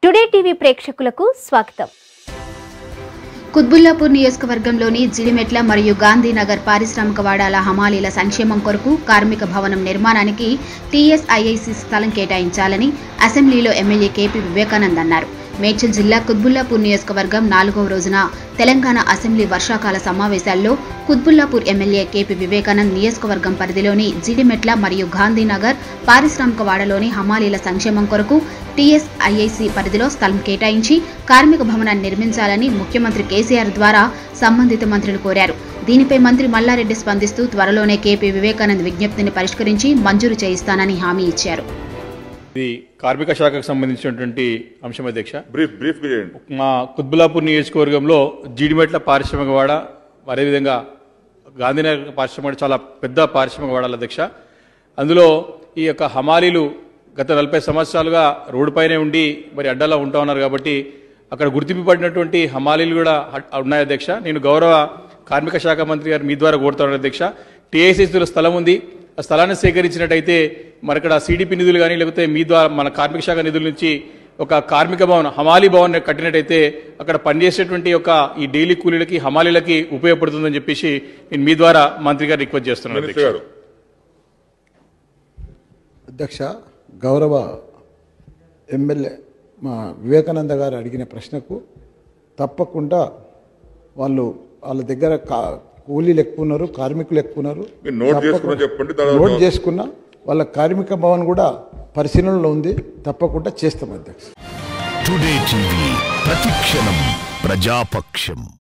Today TV ప్రేక్షకులకు స్వాగతం కుత్బుల్లాపూర్ నియోజకవర్గంలోని జిడిమెట్ల మరియు గాంధీనగర్ పారిశ్రామిక వాడాల హమాలీల సంక్షేమం కొరకు కార్మిక భవనం నిర్మాణానికి టీఎస్ఐఐసి స్థలం కేటాయించాలని అసెంబ్లీలో ఎమ్మెల్యే కేపీ వివేకానంద్ అన్నారు మేడ్చల్ జిల్లా కుత్బుల్లాపూర్ నియోజకవర్గం నాలుగవ రోజున తెలంగాణ అసెంబ్లీ వర్షాకాల సమావేశాల్లో కుత్బుల్లాపూర్ ఎమ్మెల్యే కేపీ వివేకానంద్ నియోజకవర్గం పరిధిలోని జిడిమెట్ల మరియు గాంధీనగర్ పారిశ్రామిక వాడలోని హమాలీల సంక్షేమం కొరకు టీఎస్ఐఐసి పరిధిలో స్థలం కేటాయించి కార్మిక భవనాన్ని నిర్మించాలని ముఖ్యమంత్రి కేసీఆర్ ద్వారా సంబంధిత మంత్రులు కోరారు దీనిపై మంత్రి మల్లారెడ్డి స్పందిస్తూ త్వరలోనే కేపీ వివేకానంద్ విజ్ఞప్తిని పరిష్కరించి మంజూరు చేయిస్తానని హామీ ఇచ్చారు ఇది కార్మిక శాఖకు సంబంధించినటువంటి అంశం అధ్యక్ష బ్రీఫ్ బ్రీఫ్ చేయండి మా కుత్బులాపూర్ నియోజకవర్గంలో జీడిమెట్ల పారిశ్రామికవాడ అదేవిధంగా గాంధీనగర్ పారిశ్రామిక చాలా పెద్ద పారిశ్రామిక వాడాలి అధ్యక్ష అందులో ఈ యొక్క హమాలీలు గత నలభై సంవత్సరాలుగా రోడ్డుపైనే ఉండి మరి అడ్డాలో ఉంటా ఉన్నారు కాబట్టి అక్కడ గుర్తింపు పడినటువంటి హమాలీలు కూడా హ- ఉన్నాయి అధ్యక్ష నేను గౌరవ కార్మిక శాఖ మంత్రి గారు మీ ద్వారా కోరుతాను అధ్యక్ష టీఐసీసీలో స్థలం ఉంది ఆ స్థలాన్ని సేకరించినట్టయితే మరి ఇక్కడ సిడిపి నిధులు కానీ లేకపోతే మీ ద్వారా మన కార్మిక శాఖ నిధుల నుంచి ఒక కార్మిక భవన్ హమాలీ భవన్ కట్టినట్టయితే అక్కడ పనిచేసేటువంటి ఒక ఈ డైలీ కూలీలకి హమాలీలకి ఉపయోగపడుతుందని చెప్పేసి నేను మీ ద్వారా మంత్రి గారు రిక్వెస్ట్ చేస్తున్నాను మినిస్టర్ అధ్యక్ష. గారు అధ్యక్ష గౌరవ ఎమ్మెల్యే మా వివేకానంద గారు అడిగిన ప్రశ్నకు తప్పకుండా వాళ్ళు వాళ్ళ దగ్గర కా కూలీలు ఎక్కువ ఉన్నారు కార్మికులు ఎక్కువ ఉన్నారు మీరు నోట్ తప్పకుండా- చేసుకున్నా చెప్పండి, తర్వాత- నోట్ చేసుకున్నా వాళ్ళ కార్మిక భవన్ కూడా పరిశీలనలో ఉంది తప్పకుండా చేస్తాం అధ్యక్ష టుడే టీవీ ప్రతిక్షణం ప్రజాపక్షం